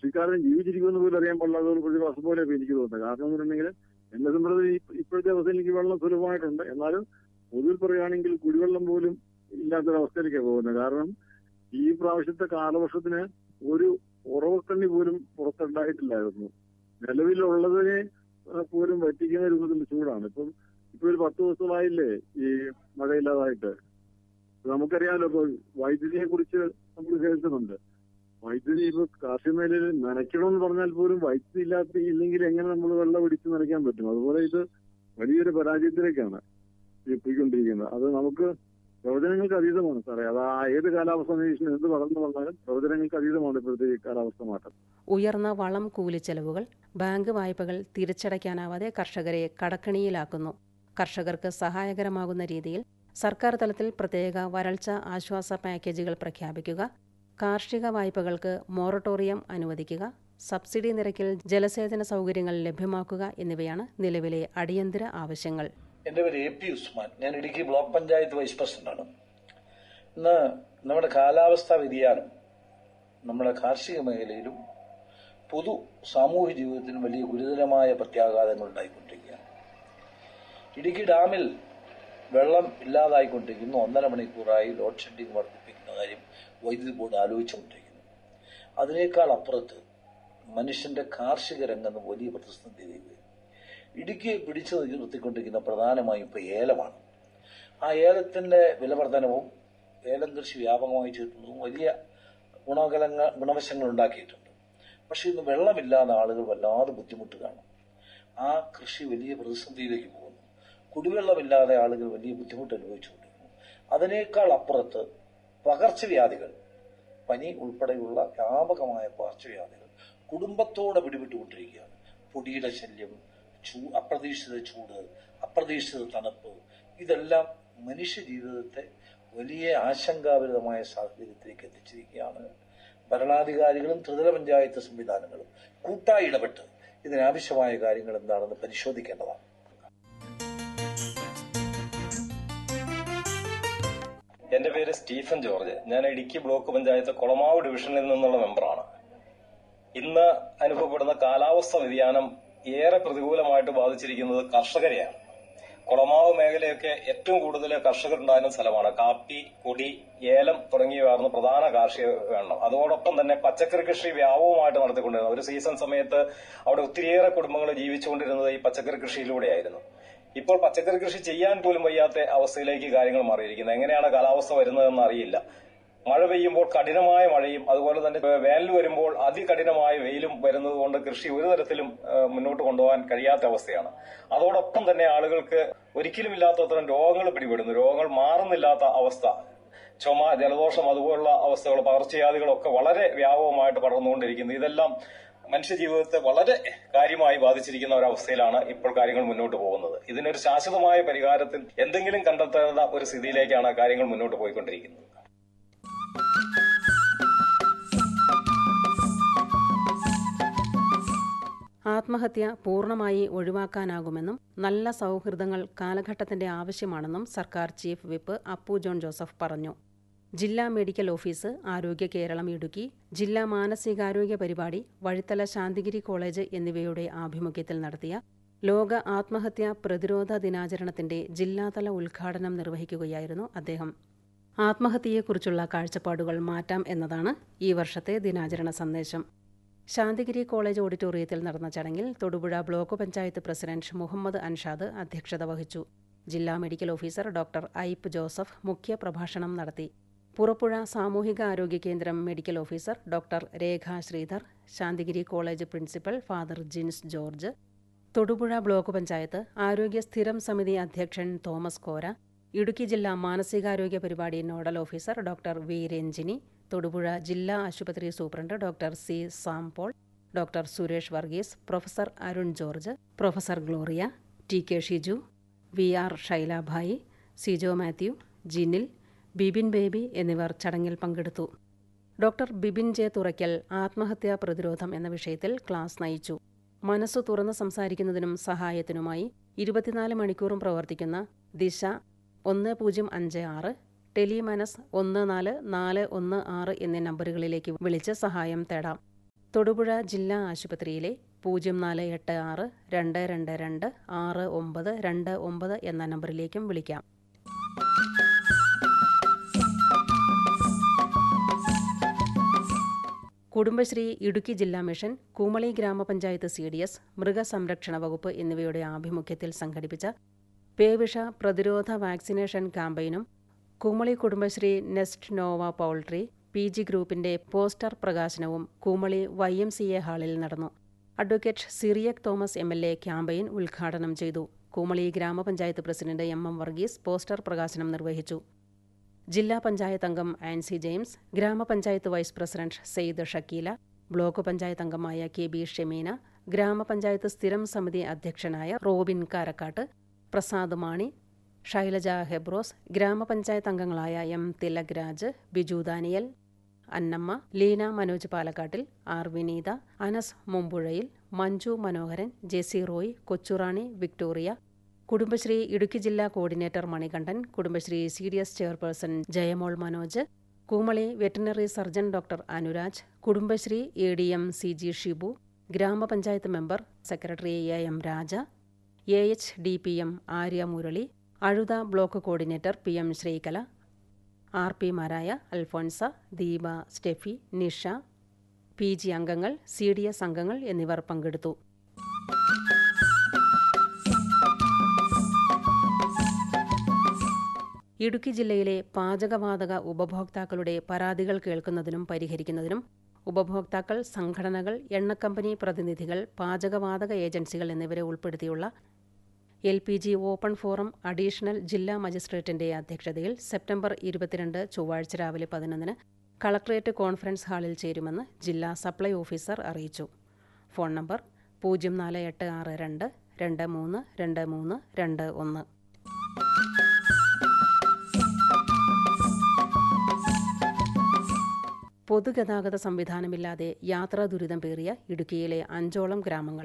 കൃഷിക്കാരൻ ജീവിച്ചിരിക്കുമെന്ന് പോലും അറിയാൻ പാടില്ലാത്ത ഒരു പ്രതിഭാസം പോലെ ഇപ്പൊ എനിക്ക് തോന്നുന്നത് കാരണം എന്ന് പറഞ്ഞിട്ടുണ്ടെങ്കിൽ എന്നെ സംബന്ധിച്ച് ഈ- ഇപ്പോഴത്തെ അവസ്ഥയിൽ എനിക്ക് വെള്ളം സുലഭമായിട്ടുണ്ട് എന്നാലും പൊതുവിൽ പറയുകയാണെങ്കിൽ കുടിവെള്ളം പോലും ഇല്ലാത്തൊരവസ്ഥയിലേക്കാണ് പോകുന്നത് കാരണം ഈ പ്രാവശ്യത്തെ കാലവർഷത്തിന് ഒരു ഉറവക്കണ്ണി പോലും പുറത്തുണ്ടായിട്ടില്ലായിരുന്നു നിലവിലുള്ളതിനെ ആ, പോലും വറ്റിക്കുന്ന രൂപത്തിൽ ചൂടാണ് ഇപ്പം ഇപ്പൊ ഒരു പത്ത് ദിവസമായില്ലേ ഈ മഴയില്ലാതായിട്ട് നമുക്കറിയാമല്ലോ ഇപ്പൊ വൈദ്യുതിയെ കുറിച്ച് നമ്മൾ കേൾക്കുന്നുണ്ട് വൈദ്യുതി ഇപ്പൊ കാർഷിക മേഖലയിൽ നനയ്ക്കണമെന്ന് പറഞ്ഞാൽ പോലും വൈദ്യുതി ഇല്ലാത്ത ഇല്ലെങ്കിൽ എങ്ങനെ നമ്മൾ വെള്ളം പിടിച്ച് നനയ്ക്കാൻ പറ്റും അതുപോലെ ഇത് വലിയൊരു പരാജയത്തിലേക്കാണ് ഈ പോയിക്കൊണ്ടിരിക്കുന്നത് അത് നമുക്ക് പ്രവചനങ്ങൾക്ക് അതീതമാണ് സാറേ അത് ആ ഏത് കാലാവസ്ഥ നിരീക്ഷണം എന്ത് വളർന്നു വന്നാലും പ്രവചനങ്ങൾക്ക് അതീതമാണ് ഇപ്പോഴത്തെ ഈ കാലാവസ്ഥ മാറ്റം ഉയർന്ന വളം കൂലിച്ചെലവുകൾ ബാങ്ക് വായ്പകൾ തിരിച്ചടയ്ക്കാനാവാതെ കർഷകരെ കടക്കണിയിലാക്കുന്നു കർഷകർക്ക് സഹായകരമാകുന്ന രീതിയിൽ സർക്കാർ തലത്തിൽ പ്രത്യേക വരൾച്ച ആശ്വാസ പാക്കേജുകൾ പ്രഖ്യാപിക്കുക കാർഷിക വായ്പകൾക്ക് മൊറട്ടോറിയം അനുവദിക്കുക സബ്സിഡി നിരക്കിൽ ജലസേചന സൗകര്യങ്ങൾ ലഭ്യമാക്കുക എന്നിവയാണ് നിലവിലെ അടിയന്തര ആവശ്യങ്ങൾ എൻ്റെ പേര് എ പി ഉസ്മാൻ ഞാൻ ഇടുക്കി ബ്ലോക്ക് പഞ്ചായത്ത് വൈസ് പ്രസിഡന്റാണ് ഇന്ന് നമ്മുടെ കാലാവസ്ഥാ വ്യതിയാനം നമ്മുടെ കാർഷിക മേഖലയിലും പൊതു സാമൂഹ്യ ജീവിതത്തിനും വലിയ ഗുരുതരമായ പ്രത്യാഘാതങ്ങൾ ഉണ്ടായിക്കൊണ്ടിരിക്കുകയാണ് ഇടുക്കി ഡാമിൽ വെള്ളം ഇല്ലാതായിക്കൊണ്ടിരിക്കുന്നു ഒന്നര മണിക്കൂറായി ലോഡ് ഷെഡിംഗ് വർദ്ധിപ്പിക്കുന്ന കാര്യം വൈദ്യുതി ബോർഡ് ആലോചിച്ചുകൊണ്ടിരിക്കുന്നു അതിനേക്കാൾ അപ്പുറത്ത് മനുഷ്യന്റെ കാർഷിക രംഗം വലിയ പ്രതിസന്ധിയിലേക്ക് വരും ഇടുക്കിയെ പിടിച്ചു നിർത്തിക്കൊണ്ടിരിക്കുന്ന പ്രധാനമായും ഇപ്പോൾ ഏലമാണ് ആ ഏലത്തിന്റെ വിലവർധനവും ഏലം കൃഷി വ്യാപകമായി ചെയ്തിട്ടുള്ളതും വലിയ ഗുണകലങ്ങൾ ഗുണവശങ്ങൾ ഉണ്ടാക്കിയിട്ടുണ്ട് പക്ഷെ ഇന്ന് വെള്ളമില്ലാതെ ആളുകൾ വല്ലാതെ ബുദ്ധിമുട്ടുകയാണ് ആ കൃഷി വലിയ പ്രതിസന്ധിയിലേക്ക് പോകുന്നു കുടിവെള്ളമില്ലാതെ ആളുകൾ വലിയ ബുദ്ധിമുട്ട് അനുഭവിച്ചുകൊണ്ടിരിക്കുന്നു അതിനേക്കാൾ അപ്പുറത്ത് പകർച്ചവ്യാധികൾ പനി ഉൾപ്പെടെയുള്ള വ്യാപകമായ പകർച്ചവ്യാധികൾ കുടുംബത്തോടെ പിടിപെട്ടുകൊണ്ടിരിക്കുകയാണ് പൊടിയുടെ ശല്യം ചൂ അപ്രതീക്ഷിത ചൂട് അപ്രതീക്ഷിത തണുപ്പ് ഇതെല്ലാം മനുഷ്യ ജീവിതത്തെ വലിയ ആശങ്കാഭരിതമായ സാഹചര്യത്തിലേക്ക് എത്തിച്ചിരിക്കുകയാണ് ഭരണാധികാരികളും ത്രിതല പഞ്ചായത്ത് സംവിധാനങ്ങളും കൂട്ടായി ഇടപെട്ട് ഇതിനാവശ്യമായ കാര്യങ്ങൾ എന്താണെന്ന് പരിശോധിക്കേണ്ടതാണ് എന്റെ പേര് സ്റ്റീഫൻ ജോർജ് ഞാൻ ഇടുക്കി ബ്ലോക്ക് പഞ്ചായത്ത് കൊളമാവ് ഡിവിഷനിൽ നിന്നുള്ള മെമ്പറാണ് ഇന്ന് അനുഭവപ്പെടുന്ന കാലാവസ്ഥ വ്യതിയാനം ഏറെ പ്രതികൂലമായിട്ട് ബാധിച്ചിരിക്കുന്നത് കർഷകരെയാണ് കുളമാവ് മേഖലയൊക്കെ ഏറ്റവും കൂടുതൽ കർഷകരുണ്ടായിരുന്ന സ്ഥലമാണ് കാപ്പി കൊടി ഏലം തുടങ്ങിയവയായിരുന്നു പ്രധാന കാർഷിക വേണം അതോടൊപ്പം തന്നെ പച്ചക്കറി കൃഷി വ്യാപകമായിട്ട് നടത്തിക്കൊണ്ടിരുന്നത് ഒരു സീസൺ സമയത്ത് അവിടെ ഒത്തിരിയേറെ കുടുംബങ്ങൾ ജീവിച്ചുകൊണ്ടിരുന്നത് ഈ പച്ചക്കറി കൃഷിയിലൂടെയായിരുന്നു ഇപ്പോൾ പച്ചക്കറി കൃഷി ചെയ്യാൻ പോലും വയ്യാത്ത അവസ്ഥയിലേക്ക് കാര്യങ്ങൾ മാറിയിരിക്കുന്നത് എങ്ങനെയാണ് കാലാവസ്ഥ വരുന്നതെന്ന് അറിയില്ല മഴ പെയ്യുമ്പോൾ കഠിനമായ മഴയും അതുപോലെ തന്നെ വേനൽ വരുമ്പോൾ അതികഠിനമായ വെയിലും വരുന്നത് കൊണ്ട് കൃഷി ഒരു തരത്തിലും ആ, മുന്നോട്ട് കൊണ്ടുപോകാൻ കഴിയാത്ത അവസ്ഥയാണ് അതോടൊപ്പം തന്നെ ആളുകൾക്ക് ഒരിക്കലും ഇല്ലാത്തത്രയും രോഗങ്ങൾ പിടിപെടുന്നു രോഗങ്ങൾ മാറുന്നില്ലാത്ത അവസ്ഥ ചുമ ജലദോഷം അതുപോലുള്ള അവസ്ഥകൾ പകർച്ചവ്യാധികളൊക്കെ വളരെ വ്യാപകമായിട്ട് പടർന്നുകൊണ്ടിരിക്കുന്നു ഇതെല്ലാം മനുഷ്യജീവിതത്തെ വളരെ കാര്യമായി ബാധിച്ചിരിക്കുന്ന ഒരവസ്ഥയിലാണ് ഇപ്പോൾ കാര്യങ്ങൾ മുന്നോട്ട് പോകുന്നത് ഇതിനൊരു ശാശ്വതമായ പരിഹാരത്തിൽ എന്തെങ്കിലും കണ്ടെത്തേണ്ട ഒരു സ്ഥിതിയിലേക്കാണ് കാര്യങ്ങൾ മുന്നോട്ട് പോയിക്കൊണ്ടിരിക്കുന്നത് ആത്മഹത്യ പൂർണ്ണമായി ഒഴിവാക്കാനാകുമെന്നും നല്ല സൗഹൃദങ്ങൾ കാലഘട്ടത്തിന്റെ ആവശ്യമാണെന്നും സർക്കാർ chief whip Appu John Joseph പറഞ്ഞു ജില്ലാ മെഡിക്കൽ ഓഫീസ് ആരോഗ്യ കേരളം ഇടുക്കി ജില്ലാ മാനസികാരോഗ്യ പരിപാടി വഴിത്തല ശാന്തിഗിരി കോളേജ് എന്നിവയുടെ ആഭിമുഖ്യത്തിൽ നടത്തിയ ലോക ആത്മഹത്യാ പ്രതിരോധ ദിനാചരണത്തിന്റെ ജില്ലാതല ഉദ്ഘാടനം നിർവഹിക്കുകയായിരുന്നു അദ്ദേഹം ആത്മഹത്യയെക്കുറിച്ചുള്ള കാഴ്ചപ്പാടുകൾ മാറ്റാം എന്നതാണ് ഈ വർഷത്തെ ദിനാചരണ സന്ദേശം ശാന്തിഗിരി കോളേജ് ഓഡിറ്റോറിയത്തിൽ നടന്ന ചടങ്ങിൽ തൊടുപുഴ ബ്ലോക്ക് പഞ്ചായത്ത് പ്രസിഡന്റ് മുഹമ്മദ് അൻഷാദ് അധ്യക്ഷത വഹിച്ചു ജില്ലാ medical officer doctor Aipe Joseph മുഖ്യ പ്രഭാഷണം നടത്തി പുറപ്പുഴ സാമൂഹിക ആരോഗ്യ കേന്ദ്രം medical officer doctor Rekha Sreedhar Santhigiri college principal father Jins George Thodupuzha block panchayat ആരോഗ്യ സ്ഥിരം സമിതി അധ്യക്ഷൻ തോമസ് കോര ഇടുക്കി ജില്ലാ മാനസികാരോഗ്യ പരിപാടി nodal officer doctor V Ranjini Thodupuzha ജില്ലാ ആശുപത്രി superintendent doctor C Sam Paul doctor Suresh Varghese professor Arun George professor Gloria T K Shiju V R Shailabhai Sijo Mathew Jinil Bibin Baby എന്നിവർ ചടങ്ങിൽ പങ്കെടുത്തു ഡോക്ടർ ബിബിൻ ജെ തുറയ്ക്കൽ ആത്മഹത്യാ പ്രതിരോധം എന്ന വിഷയത്തിൽ ക്ലാസ് നയിച്ചു മനസ്സു തുറന്ന് സംസാരിക്കുന്നതിനും സഹായത്തിനുമായി ഇരുപത്തിനാല് മണിക്കൂറും പ്രവർത്തിക്കുന്ന ദിശ ഒന്ന് പൂജ്യം അഞ്ച് ആറ് ടെലിമനസ് ഒന്ന് നാല് നാല് ഒന്ന് ആറ് എന്നീ നമ്പറുകളിലേക്ക് വിളിച്ച് സഹായം തേടാം തൊടുപുഴ ജില്ലാ ആശുപത്രിയിലെ പൂജ്യം നാല് എട്ട് ആറ് രണ്ട് രണ്ട് രണ്ട് ആറ് ഒമ്പത് രണ്ട് ഒമ്പത് എന്ന നമ്പറിലേക്കും വിളിക്കാം കുടുംബശ്രീ ഇടുക്കി ജില്ലാ മിഷൻ കുമളി ഗ്രാമപഞ്ചായത്ത് സി ഡി എസ് മൃഗസംരക്ഷണ വകുപ്പ് എന്നിവയുടെ ആഭിമുഖ്യത്തിൽ സംഘടിപ്പിച്ച പേവിഷ പ്രതിരോധ വാക്സിനേഷൻ ക്യാമ്പയിനും Kumily Kudumbashree nest Nova poultry P G ഗ്രൂപ്പിന്റെ പോസ്റ്റർ പ്രകാശനവും Kumily Y M C A ഹാളിൽ നടന്നു advocate Cyriac Thomas M L A campaign ഉദ്ഘാടനം ചെയ്തു കുമളി ഗ്രാമപഞ്ചായത്ത് president M M Varghese poster പ്രകാശനം നിർവഹിച്ചു ജില്ലാ പഞ്ചായത്ത് അംഗം ആൻസി ജെയിംസ് ഗ്രാമപഞ്ചായത്ത് vice president Syed Shakeela block panchayat അംഗമായ കെ ബി ഷെമീന ഗ്രാമപഞ്ചായത്ത് സ്ഥിരം സമിതി അധ്യക്ഷനായ റോബിൻ കാരക്കാട്ട് പ്രസാദ് മാണി ഷൈലജ ഹെബ്രോസ് ഗ്രാമപഞ്ചായത്ത് അംഗങ്ങളായ M Tilak Raj Biju Daniel Annamma Leena Manoj Palakkattil R Vineetha Anas Mumpuzhayil Manju Manoharan Jessy Roy Kochurani Victoria Kudumbashree Idukki ജില്ലാ coordinator Manikandan Kudumbashree C D S chairperson Jayamol Manoj Kumily veterinary surgeon doctor Anuraj Kudumbashree A D M C G Shibu ഗ്രാമപഞ്ചായത്ത് member secretary A M Raja A H D P M Arya Murali Azhutha block coordinator P M Sreekala R പിമാരായ Alphonsa Deepa Steffi Nisha P G അംഗങ്ങൾ C D S അംഗങ്ങൾ എന്നിവർ പങ്കെടുത്തു ഇടുക്കി ജില്ലയിലെ പാചകവാതക ഉപഭോക്താക്കളുടെ പരാതികൾ കേൾക്കുന്നതിനും പരിഹരിക്കുന്നതിനും ഉപഭോക്താക്കൾ സംഘടനകൾ എണ്ണക്കമ്പനി പ്രതിനിധികൾ പാചകവാതക ഏജൻസികൾ എന്നിവരെ ഉൾപ്പെടുത്തിയുള്ള L P G open forum additional ജില്ലാ മജിസ്ട്രേറ്റിന്റെ അധ്യക്ഷതയിൽ സെപ്റ്റംബർ ഇരുപത്തിരണ്ട് ചൊവ്വാഴ്ച രാവിലെ പതിനൊന്നിന് കളക്ട്രേറ്റ് കോൺഫറൻസ് ഹാളിൽ ചേരുമെന്ന് ജില്ലാ സപ്ലൈ ഓഫീസർ അറിയിച്ചു ഫോൺ നമ്പർ പൂജ്യം നാല് എട്ട് ആറ് രണ്ട് രണ്ട് മൂന്ന് രണ്ട് മൂന്ന് രണ്ട് ഒന്ന് പൊതുഗതാഗത സംവിധാനമില്ലാതെ യാത്രാ ദുരിതം പേറിയ ഇടുക്കിയിലെ അഞ്ചോളം ഗ്രാമങ്ങൾ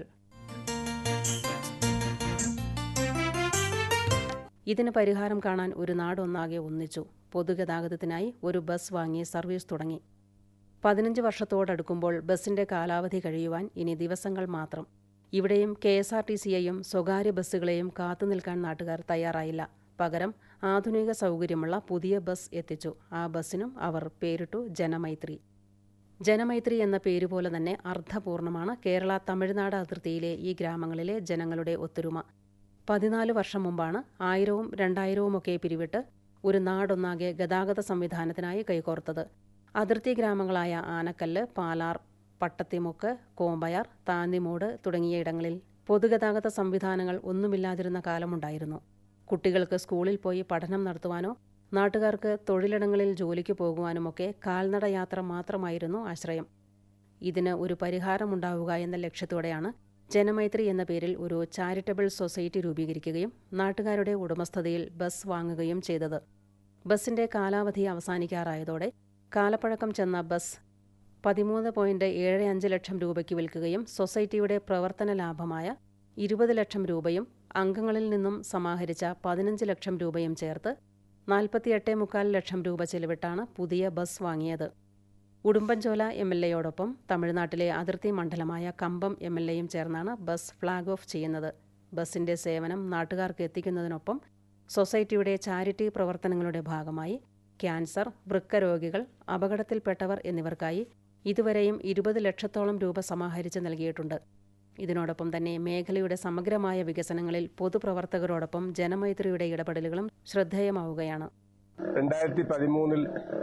ഇതിന് പരിഹാരം കാണാൻ ഒരു നാടൊന്നാകെ ഒന്നിച്ചു പൊതുഗതാഗതത്തിനായി ഒരു ബസ് വാങ്ങി സർവീസ് തുടങ്ങി പതിനഞ്ച് വർഷത്തോടടുക്കുമ്പോൾ ബസിന്റെ കാലാവധി കഴിയുവാൻ ഇനി ദിവസങ്ങൾ മാത്രം ഇവിടെയും കെ എസ് ആർ ടി സിയെയും സ്വകാര്യ ബസ്സുകളെയും കാത്തുനിൽക്കാൻ നാട്ടുകാർ തയ്യാറായില്ല പകരം ആധുനിക സൗകര്യമുള്ള പുതിയ ബസ് എത്തിച്ചു ആ ബസ്സിനും അവർ പേരിട്ടു ജനമൈത്രി ജനമൈത്രി എന്ന പേരുപോലെ തന്നെ അർത്ഥപൂർണമാണ് കേരള തമിഴ്നാട് അതിർത്തിയിലെ ഈ ഗ്രാമങ്ങളിലെ ജനങ്ങളുടെ ഒത്തൊരുമ പതിനാല് വർഷം മുമ്പാണ് ആയിരവും രണ്ടായിരവുമൊക്കെ പിരിവിട്ട് ഒരു നാടൊന്നാകെ ഗതാഗത സംവിധാനത്തിനായി കൈകോർത്തത് അതിർത്തി ഗ്രാമങ്ങളായ ആനക്കല്ല് പാലാർ പട്ടത്തിമുക്ക് കോമ്പയാർ താന്നിമൂട് തുടങ്ങിയ ഇടങ്ങളിൽ പൊതുഗതാഗത സംവിധാനങ്ങൾ ഒന്നുമില്ലാതിരുന്ന കാലമുണ്ടായിരുന്നു കുട്ടികൾക്ക് സ്കൂളിൽ പോയി പഠനം നടത്തുവാനോ നാട്ടുകാർക്ക് തൊഴിലിടങ്ങളിൽ ജോലിക്ക് പോകുവാനുമൊക്കെ കാൽനട യാത്ര മാത്രമായിരുന്നു ആശ്രയം ഇതിന് ഒരു പരിഹാരമുണ്ടാവുക എന്ന ലക്ഷ്യത്തോടെയാണ് ജനമൈത്രി എന്ന പേരിൽ ഒരു ചാരിറ്റബിൾ സൊസൈറ്റി രൂപീകരിക്കുകയും നാട്ടുകാരുടെ ഉടമസ്ഥതയിൽ ബസ് വാങ്ങുകയും ചെയ്തത് ബസിന്റെ കാലാവധി അവസാനിക്കാറായതോടെ കാലപ്പഴക്കം ചെന്ന ബസ് പതിമൂന്ന് പോയിന്റ് ഏഴ് അഞ്ച് ലക്ഷം രൂപയ്ക്ക് വിൽക്കുകയും സൊസൈറ്റിയുടെ പ്രവർത്തന ലാഭമായ ഇരുപത് ലക്ഷം രൂപയും അംഗങ്ങളിൽ നിന്നും സമാഹരിച്ച പതിനഞ്ച് ലക്ഷം രൂപയും ചേർത്ത് നാൽപ്പത്തിയെട്ട് മുക്കാൽ ലക്ഷം രൂപ ചെലവിട്ടാണ് പുതിയ ബസ് വാങ്ങിയത് ഉടുമ്പൻചോല എം എൽ എയോടൊപ്പം തമിഴ്നാട്ടിലെ അതിർത്തി മണ്ഡലമായ കമ്പം എം എൽ എയും ചേർന്നാണ് ബസ് ഫ്ളാഗ് ഓഫ് ചെയ്യുന്നത് ബസിന്റെ സേവനം നാട്ടുകാർക്ക് എത്തിക്കുന്നതിനൊപ്പം സൊസൈറ്റിയുടെ ചാരിറ്റി പ്രവർത്തനങ്ങളുടെ ഭാഗമായി ക്യാൻസർ വൃക്ക രോഗികൾ അപകടത്തിൽപ്പെട്ടവർ എന്നിവർക്കായി ഇതുവരെയും ഇരുപത് ലക്ഷത്തോളം രൂപ സമാഹരിച്ച് നൽകിയിട്ടുണ്ട് ഇതിനോടൊപ്പം തന്നെ മേഖലയുടെ സമഗ്രമായ വികസനങ്ങളിൽ പൊതുപ്രവർത്തകരോടൊപ്പം ജനമൈത്രിയുടെ ഇടപെടലുകളും ശ്രദ്ധേയമാവുകയാണ് രണ്ടായിരത്തി പതിമൂന്നിൽ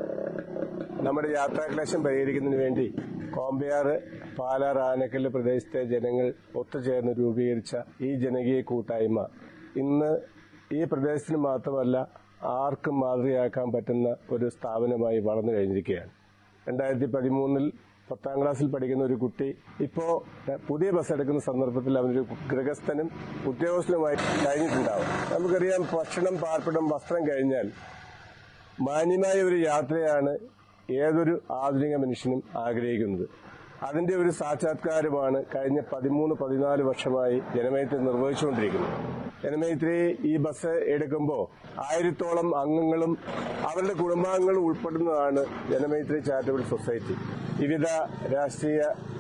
നമ്മുടെ യാത്രാക്ലേശം പരിഹരിക്കുന്നതിന് വേണ്ടി കോമ്പയാറ് പാലാർ ആനക്കല്ല് പ്രദേശത്തെ ജനങ്ങൾ ഒത്തുചേർന്ന് രൂപീകരിച്ച ഈ ജനകീയ കൂട്ടായ്മ ഇന്ന് ഈ പ്രദേശത്തിന് മാത്രമല്ല ആർക്കും മാതൃകയാക്കാൻ പറ്റുന്ന ഒരു സ്ഥാപനമായി വളർന്നു കഴിഞ്ഞിരിക്കുകയാണ് രണ്ടായിരത്തി പതിമൂന്നിൽ പത്താം ക്ലാസ്സിൽ പഠിക്കുന്ന ഒരു കുട്ടി ഇപ്പോ പുതിയ ബസ് എടുക്കുന്ന സന്ദർഭത്തിൽ അവനൊരു ഗൃഹസ്ഥനും ഉദ്യോഗസ്ഥനുമായി കഴിഞ്ഞിട്ടുണ്ടാവും നമുക്കറിയാം ഭക്ഷണം പാർപ്പിടം വസ്ത്രം കഴിഞ്ഞാൽ മാന്യമായ ഒരു യാത്രയാണ് ഏതൊരു ആധുനിക മനുഷ്യനും ആഗ്രഹിക്കുന്നത് അതിന്റെ ഒരു സാക്ഷാത്കാരമാണ് കഴിഞ്ഞ പതിമൂന്ന് പതിനാല് വർഷമായി ജനമൈത്രി നിർവഹിച്ചുകൊണ്ടിരിക്കുന്നത് ജനമൈത്രി ഈ ബസ് എടുക്കുമ്പോൾ ആയിരത്തോളം അംഗങ്ങളും അവരുടെ കുടുംബാംഗങ്ങളും ഉൾപ്പെടുന്നതാണ് ജനമൈത്രി ചാരിറ്റബിൾ സൊസൈറ്റി വിവിധ രാഷ്ട്രീയ